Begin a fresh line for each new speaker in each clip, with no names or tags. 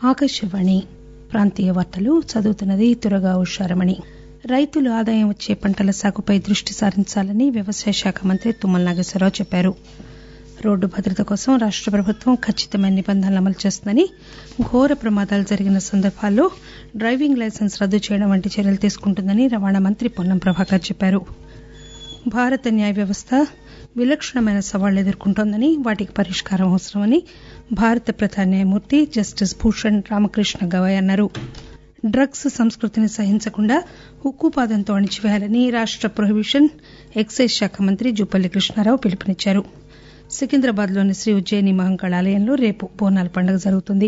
ఆకాశవాణి ప్రాంతీయ వార్తలు చదువుతున్నది తురగా ఉషారమణి రైతులు ఆదాయం వచ్చే పంటల సాగుపై దృష్టి సారించాలని వ్యవసాయ శాఖ మంత్రి తుమ్మల నాగేశ్వరరావు చెప్పారు రోడ్డు భద్రత కోసం రాష్ట ప్రభుత్వం ఖచ్చితమైన నిబంధనలు అమలు చేస్తుందని ఘోర ప్రమాదాలు జరిగిన సందర్భాల్లో డ్రైవింగ్ లైసెన్స్ రద్దు చేయడం వంటి చర్యలు తీసుకుంటుందని రవాణా మంత్రి పొన్నం ప్రభాకర్ చెప్పారు భారత న్యాయ వ్యవస్థ విలక్షణమైన సవాళ్లు ఎదుర్కొంటోందని వాటికి పరిష్కారం అవసరమని భారత ప్రధాన న్యాయమూర్తి జస్టిస్ భూషణ్ రామకృష్ణ గవాయ్ అన్నారు డ్రగ్స్ సంస్కృతిని సహించకుండా ఉక్కుపాదంతో అణిచివేయాలని రాష్ట ప్రొహిబిషన్ ఎక్సైజ్ శాఖ మంత్రి జుపల్లి కృష్ణారావు పిలుపునిచ్చారు సికింద్రాబాద్ లోని శ్రీ ఉజ్జయిని మహంకాళ ఆలయంలో రేపు బోనాల పండుగ జరుగుతుంది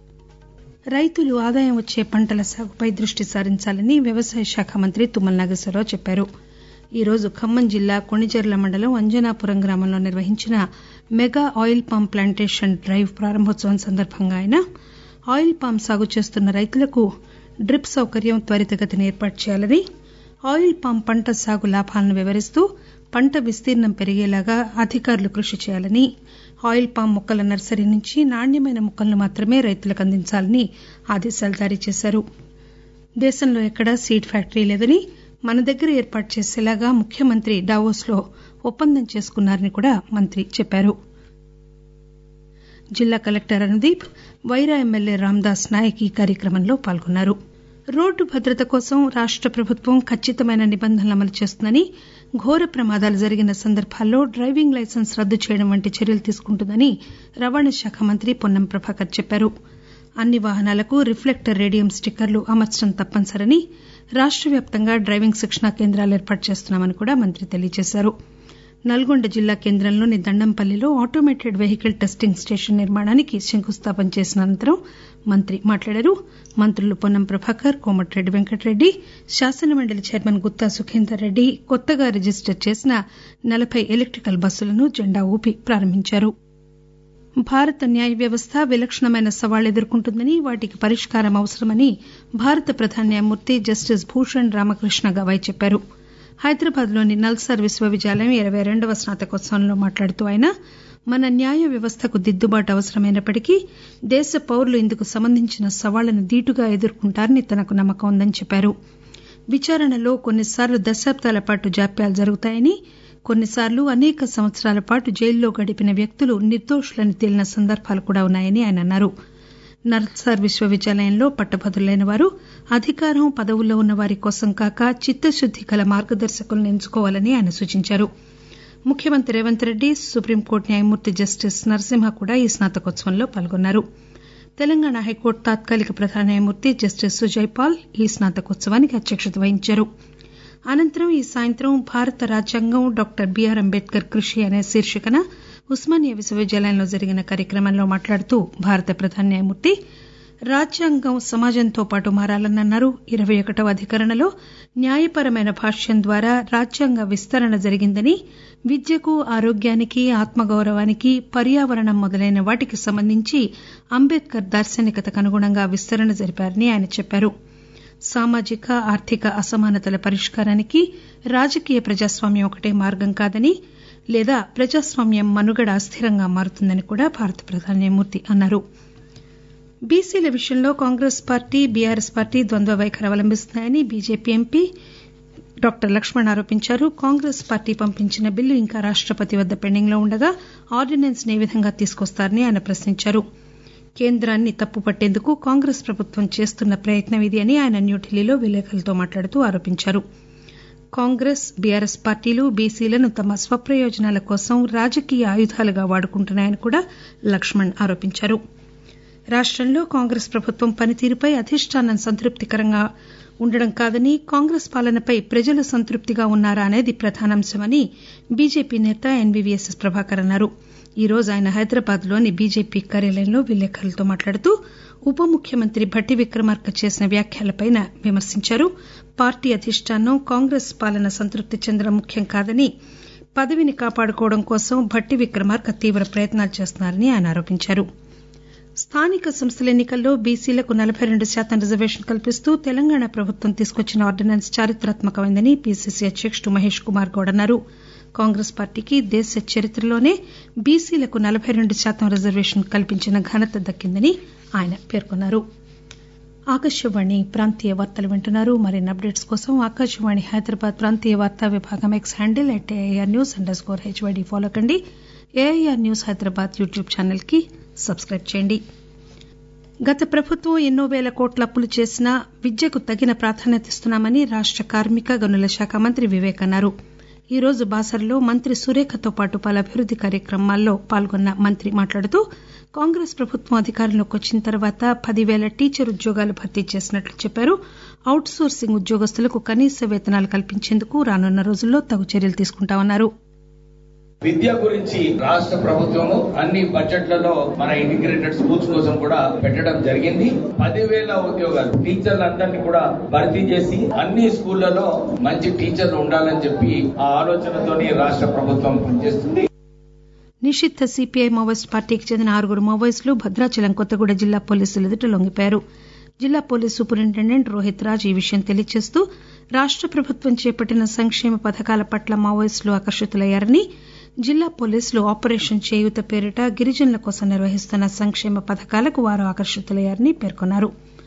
రైతులు ఆదాయం వచ్చే పంటల సాగుపై దృష్టి సారించాలని వ్యవసాయ శాఖ మంత్రి తుమ్మల నాగేశ్వరరావు చెప్పారు ఈ రోజు ఖమ్మం జిల్లా కొణిజర్ల మండలం అంజనాపురం గ్రామంలో నిర్వహించిన mega oil palm plantation drive ప్రారంభోత్సవం సందర్భంగా ఆయన ఆయిల్ పామ్ సాగు చేస్తున్న రైతులకు డ్రిప్ సౌకర్యం త్వరితగతిన ఏర్పాటు చేయాలని ఆయిల్ పామ్ పంట సాగు లాభాలను వివరిస్తూ పంట విస్తీర్ణం పెరిగేలాగా అధికారులు కృషి చేయాలని ఆయిల్ పామ్ మొక్కల నర్సరీ నుంచి నాణ్యమైన మొక్కలను మాత్రమే రైతులకు అందించాలని ఆదేశాలు జారీ చేశారు దేశంలో ఎక్కడా సీడ్ ఫ్యాక్టరీ లేదని మన దగ్గర ఏర్పాటు చేసేలాగా ముఖ్యమంత్రి డావోస్ లో ఒప్పందం చేసుకున్నారని కూడా మంత్రి చెప్పారు జిల్లా కలెక్టర్ అనుదీప్ వైరా ఎమ్మెల్యే రాందాస్ నాయక్ ఈ కార్యక్రమంలో పాల్గొన్నారు రోడ్డు భద్రత కోసం రాష్ట ప్రభుత్వం ఖచ్చితమైన నిబంధనలు అమలు చేస్తుందని ఘోర ప్రమాదాలు జరిగిన సందర్భాల్లో డ్రైవింగ్ లైసెన్స్ రద్దు చేయడం వంటి చర్యలు తీసుకుంటుందని రవాణా శాఖ మంత్రి పొన్నం ప్రభాకర్ చెప్పారు అన్ని వాహనాలకు రిఫ్లెక్టర్ రేడియం స్టిక్కర్లు అమర్చడం తప్పనిసరని రాష్ట వ్యాప్తంగా డ్రైవింగ్ శిక్షణా కేంద్రాలు ఏర్పాటు చేస్తున్నామని కూడా మంత్రి తెలియజేశారు నల్గొండ జిల్లా కేంద్రంలోని దండంపల్లిలో ఆటోమేటెడ్ వెహికల్ టెస్టింగ్ స్టేషన్ నిర్మాణానికి శంకుస్థాపన చేసిన అనంతరం మంత్రి మాట్లాడారు మంత్రులు పొన్నం ప్రభాకర్ కోమటిరెడ్డి వెంకటరెడ్డి శాసనమండలి చైర్మన్ గుత్తా సుఖేందర్ రెడ్డి కొత్తగా రిజిస్టర్ చేసిన నలబై ఎలక్టికల్ బస్సులను జెండా ఊపి ప్రారంభించారు భారత న్యాయ వ్యవస్థ విలక్షణమైన సవాళ్లు ఎదుర్కొంటుందని వాటికి పరిష్కారం అవసరమని భారత ప్రధాన న్యాయమూర్తి జస్టిస్ భూషణ్ రామకృష్ణ గవాయ్ చెప్పారు హైదరాబాద్ లోని నల్సార్ విశ్వవిద్యాలయం ఇరవై రెండవ స్నాతకోత్సవంలో మాట్లాడుతూ ఆయన మన న్యాయ వ్యవస్థకు దిద్దుబాటు అవసరమైనప్పటికీ దేశ పౌరులు ఇందుకు సంబంధించిన సవాళ్లను ధీటుగా ఎదుర్కొంటారని తనకు నమ్మకం ఉందని చెప్పారు విచారణలో కొన్నిసార్లు దశాబ్దాల పాటు జాప్యాలు జరుగుతాయని కొన్నిసార్లు అనేక సంవత్సరాల పాటు జైల్లో గడిపిన వ్యక్తులు నిర్దోషులని తేలిన సందర్భాలు కూడా ఉన్నాయని ఆయన అన్నారు నల్సార్ విశ్వవిద్యాలయంలో పట్టభద్రులైన వారు అధికారం పదవుల్లో ఉన్న వారి కోసం కాక చిత్తశుద్ది గల మార్గదర్శకులను ఎంచుకోవాలని ఆయన సూచించారు ముఖ్యమంత్రి రేవంత్ రెడ్డి సుప్రీంకోర్టు న్యాయమూర్తి జస్టిస్ నరసింహ కూడా ఈ స్నాతకోత్సవంలో పాల్గొన్నారు తెలంగాణ హైకోర్టు తాత్కాలిక ప్రధాన న్యాయమూర్తి జస్టిస్ సుజయ్ పాల్ ఈ స్నాతకోత్సవానికి అధ్యక్షత వహించారు అనంతరం ఈ సాయంత్రం భారత రాజ్యాంగం డాక్టర్ బీఆర్ అంబేద్కర్ కృషి అనే శీర్షికన ఉస్మానియా విశ్వవిద్యాలయంలో జరిగిన కార్యక్రమంలో మాట్లాడుతూ భారత ప్రధాన న్యాయమూర్తి రాజ్యాంగం సమాజంతో పాటు మారాలని అన్నారు ఇరవై ఒకటవ అధికరణలో న్యాయపరమైన భాష్యం ద్వారా రాజ్యాంగ విస్తరణ జరిగిందని విద్యకు ఆరోగ్యానికి ఆత్మగౌరవానికి పర్యావరణం మొదలైన వాటికి సంబంధించి అంబేద్కర్ దార్శనికతకు అనుగుణంగా విస్తరణ జరిపారని ఆయన చెప్పారు సామాజిక ఆర్థిక అసమానతల పరిష్కారానికి రాజకీయ ప్రజాస్వామ్యం ఒకటే మార్గం కాదని లేదా ప్రజాస్వామ్యం మనుగడ అస్థిరంగా మారుతుందని కూడా భారత ప్రధాన న్యాయమూర్తి అన్నారు బీసీల విషయంలో కాంగ్రెస్ పార్టీ బీఆర్ఎస్ పార్టీ ద్వంద్వ వైఖరి అవలంబిస్తున్నాయని బీజేపీ ఎంపీ డాక్టర్ లక్ష్మణ్ ఆరోపించారు కాంగ్రెస్ పార్టీ పంపించిన బిల్లు ఇంకా రాష్టపతి వద్ద పెండింగ్ లో ఉండగా ఆర్డినెన్స్ ను ఏ విధంగా తీసుకొస్తారని ఆయన ప్రశ్నించారు కేంద్రాన్ని తప్పుపట్టేందుకు కాంగ్రెస్ ప్రభుత్వం చేస్తున్న ప్రయత్నం ఇది అని ఆయన న్యూఢిల్లీలో విలేకరులతో మాట్లాడుతూ ఆరోపించారు కాంగ్రెస్ బీఆర్ఎస్ పార్టీలు బీసీలను తమ స్వప్రయోజనాల కోసం రాజకీయ ఆయుధాలుగా వాడుకుంటున్నాయని కూడా లక్ష్మణ్ ఆరోపించారు రాష్టంలో కాంగ్రెస్ ప్రభుత్వం పనితీరుపై అధిష్టానం సంతృప్తికరంగా ఉండడం కాదని కాంగ్రెస్ పాలనపై ప్రజలు సంతృప్తిగా ఉన్నారా అనేది ప్రధానాంశమని బీజేపీ నేత ఎన్వీవీఎస్ ప్రభాకర్ అన్నారు ఈ రోజు ఆయన హైదరాబాద్ లోని బీజేపీ కార్యాలయంలో విలేకరులతో మాట్లాడుతూ ఉప ముఖ్యమంత్రి భట్టి విక్రమార్క చేసిన వ్యాఖ్యలపై విమర్శించారు పార్టీ అధిష్టానం కాంగ్రెస్ పాలన సంతృప్తి చెందడం ముఖ్యం కాదని పదవిని కాపాడుకోవడం కోసం భట్టి విక్రమార్క తీవ్ర ప్రయత్నాలు చేస్తున్నారని ఆయన ఆరోపించారు స్థానిక సంస్థల ఎన్నికల్లో బీసీలకు నలబై రెండు శాతం రిజర్వేషన్ కల్పిస్తూ తెలంగాణ ప్రభుత్వం తీసుకొచ్చిన ఆర్డినెన్స్ చారిత్రాత్మకమైందని పీసీసీ అధ్యకుడు మహేష్ కుమార్ గౌడ్ అన్నారు కాంగ్రెస్ పార్టీకి దేశ చరిత్రలోనే బీసీలకు నలబై రెండు శాతం రిజర్వేషన్ కల్పించిన ఘనత దక్కిందని ఆయన పేర్కొన్నారు ఆకాశవాణి ప్రాంతీయ వార్తలు వింటున్నారు మరిన్ని అప్డేట్స్ కోసం ఆకాశవాణి హైదరాబాద్ ప్రాంతీయ వార్తా విభాగం X handle at AIR news underscore HYD follow కండి AIR news Hyderabad YouTube channel కి సబ్స్క్రైబ్ చేయండి గత ప్రభుత్వం ఎన్నో పేల కోట్ల అప్పులు చేసినా విద్యకు తగిన ప్రాధాన్యత ఇస్తున్నామని రాష్ట కార్మిక గనుల శాఖ మంత్రి వివేక్ అన్నారు ఈ రోజు బాసరలో మంత్రి సురేఖతో పాటు పలు అభివృద్ది కార్యక్రమాల్లో పాల్గొన్న మంత్రి మాట్లాడుతూ కాంగ్రెస్ ప్రభుత్వం అధికారంలోకి వచ్చిన తర్వాత పదివేల టీచర్ ఉద్యోగాలు భర్తీ చేసినట్లు చెప్పారు అవుట్ సోర్సింగ్ ఉద్యోగస్తులకు కనీస వేతనాలు కల్పించేందుకు రానున్న రోజుల్లో తగు చర్యలు తీసుకుంటామన్నారు
విద్య గురించి రాష్ట్ర ప్రభుత్వము అన్ని బడ్జెట్లలో మన ఇంటిగ్రేటెడ్ స్కూల్స్ కోసం కూడా పెట్టడం జరిగింది పదివేల ఉద్యోగాలు టీచర్లందరినీ కూడా భర్తీ చేసి అన్ని స్కూళ్లలో మంచి టీచర్లు ఉండాలని చెప్పి ఆ ఆలోచనతోని రాష్ట్ర ప్రభుత్వం పనిచేస్తుంది
నిషిద్ధ సిపిఐ మావోయిస్ట్ పార్టీకి చెందిన ఆరుగురు మావోయిస్టులు భద్రాచలం కొత్తగూడ జిల్లా పోలీసులు ఎదుట లొంగిపోయారు జిల్లా పోలీస్ సూపరింటెండెంట్ రోహిత్ రాజ్ ఈ విషయం తెలియజేస్తూ రాష్ట ప్రభుత్వం చేపట్టిన సంక్షేమ పథకాల పట్ల మావోయిస్టులు ఆకర్షితులయ్యారని జిల్లా పోలీసులు ఆపరేషన్ చేయూత పేరిట గిరిజనుల కోసం నిర్వహిస్తున్న సంక్షేమ పథకాలకు వారు ఆకర్షితులయ్యారని పేర్కొన్నారు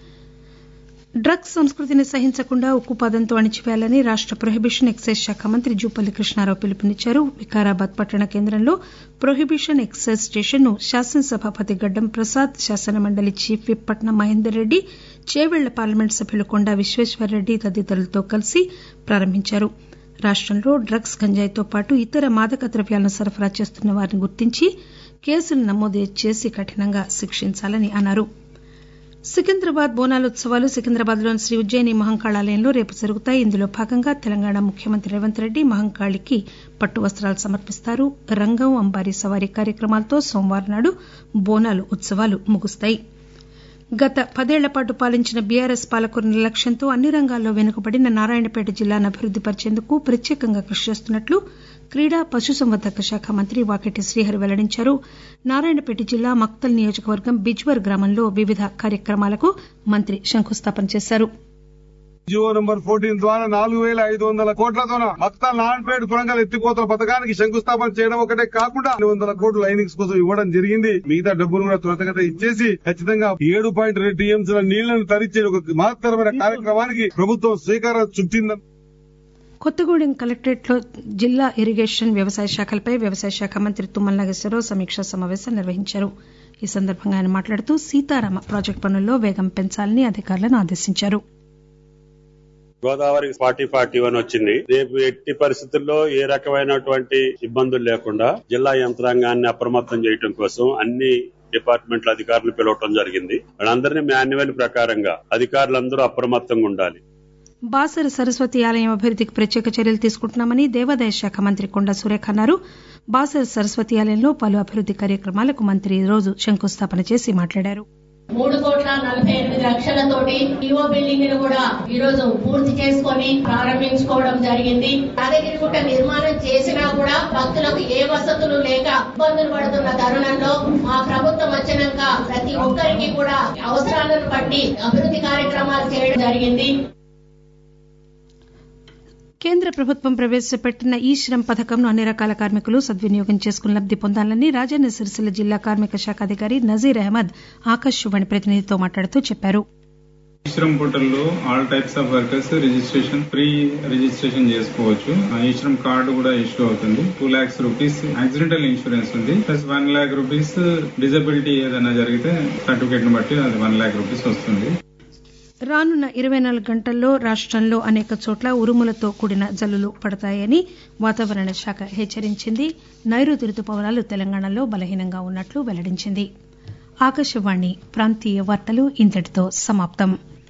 డ్రగ్స్ సంస్కృతిని సహించకుండా ఉక్కుపాదంతో అణిచివేయాలని రాష్ట ప్రొహిబిషన్ ఎక్సైజ్ శాఖ మంత్రి జూపల్లి కృష్ణారావు పిలుపునిచ్చారు వికారాబాద్ పట్టణ కేంద్రంలో ప్రొహిబిషన్ ఎక్సైజ్ స్టేషన్ ను శాసనసభాపతి గడ్డం ప్రసాద్ శాసనమండలి చీఫ్ విప్ పట్నం మహేందర్ రెడ్డి చేవెళ్ల పార్లమెంట్ సభ్యులు కొండా విశ్వేశ్వరరెడ్డి తదితరులతో కలిసి ప్రారంభించారు రాష్టంలో డ్రగ్స్ గంజాయితో పాటు ఇతర మాదక ద్రవ్యాలను సరఫరా చేస్తున్న వారిని గుర్తించి కేసులు నమోదు చేసి కఠినంగా శిక్షించాలని అన్నారు సికింద్రాబాద్ బోనాలోత్సవాలు సికింద్రాబాద్ లోని శ్రీ ఉజ్జయిని మహంకాళాలయంలో రేపు జరుగుతాయి ఇందులో భాగంగా తెలంగాణ ముఖ్యమంత్రి రేవంత్ రెడ్డి మహంకాళికి పట్టు వస్త్రాలు సమర్పిస్తారు రంగం అంబారీ సవారీ కార్యక్రమాలతో సోమవారం నాడు బోనాలు ఉత్సవాలు ముగుస్తాయి గత పదేళ్ల పాటు పాలించిన బీఆర్ఎస్ పాలకుల నిర్లక్ష్యంతో అన్ని రంగాల్లో వెనుకబడిన నారాయణపేట జిల్లాను అభివృద్ది పరిచేందుకు ప్రత్యేకంగా కృషి చేస్తున్నట్లు క్రీడా పశుసంవర్ధక శాఖ మంత్రి వాకిటి శ్రీహరి వెల్లడించారు నారాయణపేట జిల్లా మక్తల్ నియోజకవర్గం బిజ్వర్ గ్రామంలో వివిధ కార్యక్రమాలకు మంత్రి శంకుస్థాపన చేశారు
జియో నంబర్ ఫోర్టీన్ ద్వారా నాలుగు వేల ఐదు వందల కోట్లతో మక్తా నాన్పేట కొడంగల్ ఎత్తిపోతల పథకానికి శంకుస్థాపన చేయడం ఒకటే కాకుండా రెండు వందల కోట్లు లైనింగ్స్ కోసం ఇవ్వడం జరిగింది మిగతా డబ్బులు కూడా త్వరతగత ఇచ్చేసి ఖచ్చితంగా ఏడు పాయింట్ రెండు టీఎంసీల నీళ్లను తరిచే ఒక మహత్తరమైన కార్యక్రమానికి ప్రభుత్వం శ్రీకారం చుట్టిందని
కొత్తగూడెం కలెక్టరేట్ లో జిల్లా ఇరిగేషన్ వ్యవసాయ శాఖలపై వ్యవసాయ శాఖ మంత్రి తుమ్మల నాగేశ్వరరావు సమీక్షా సమావేశం నిర్వహించారు ఈ సందర్భంగా ఆయన మాట్లాడుతూ సీతారామ ప్రాజెక్టు పనుల్లో వేగం పెంచాలని అధికారులను ఆదేశించారు
గోదావరి ఫార్టీ ఫార్టీ వన్ వచ్చింది రేపు ఎట్టి పరిస్థితుల్లో ఏ రకమైనటువంటి ఇబ్బందులు లేకుండా జిల్లా యంత్రాంగాన్ని అప్రమత్తం చేయడం కోసం అన్ని డిపార్ట్మెంట్ల అధికారులు పిలవటం జరిగింది వాళ్ళందరినీ మాన్యువల్ ప్రకారంగా అధికారులందరూ అప్రమత్తంగా ఉండాలి
బాసర సరస్వతి ఆలయం అభివృద్దికి ప్రత్యేక చర్యలు తీసుకుంటున్నామని దేవాదాయ శాఖ మంత్రి కొండా సురేఖ అన్నారు బాసర సరస్వతి ఆలయంలో పలు అభివృద్ది కార్యక్రమాలకు మంత్రి ఈ రోజు శంకుస్థాపన చేసి మాట్లాడారు
మూడు కోట్ల నలభై ఎనిమిది లక్షలతోటి ఈవో బిల్డింగ్ ను కూడా ఈ రోజు పూర్తి చేసుకొని ప్రారంభించుకోవడం జరిగింది యాదగిరిగుట్ట నిర్మాణం చేసినా కూడా భక్తులకు ఏ వసతులు లేక ఇబ్బందులు పడుతున్న తరుణంలో మా ప్రభుత్వం వచ్చినాక ప్రతి ఒక్కరికి కూడా అవసరాలను బట్టి అభివృద్ధి కార్యక్రమాలు చేయడం జరిగింది
కేంద్ర ప్రభుత్వం ప్రవేశపెట్టిన ఈ శ్రమ్ పథకంను అన్ని రకాల కార్మికులు సద్వినియోగం చేసుకుని లబ్ది పొందాలని రాజన్న సిరిసిల్ల జిల్లా కార్మిక శాఖ అధికారి నజీర్ అహ్మద్ ఆకాశవాణి ప్రతినిధితో మాట్లాడుతూ చెప్పారు
ఈశ్రమ్ పోర్టల్లో all types of workers registration free registration చేసుకోవచ్చు ఈశ్రమ్ కార్డు కూడా ఇష్యూ అవుతుంది two lakhs rupees accidental insurance ఉంది plus one lakh rupees disability ఏదైనా జరిగితే సర్టిఫికేట్ ను బట్టి అది వన్ లాక్ రూపీస్ వస్తుంది
రానున్న ఇరవై నాలుగు గంటల్లో రాష్టంలో అనేక చోట్ల ఉరుములతో కూడిన జల్లులు పడతాయని వాతావరణ శాఖ హెచ్చరించింది నైరుతి రుతుపవనాలు తెలంగాణలో బలహీనంగా ఉన్నట్లు వెల్లడించింది ఆకాశవాణి ప్రాంతీయ వార్తలు ఇంతటితో సమాప్తం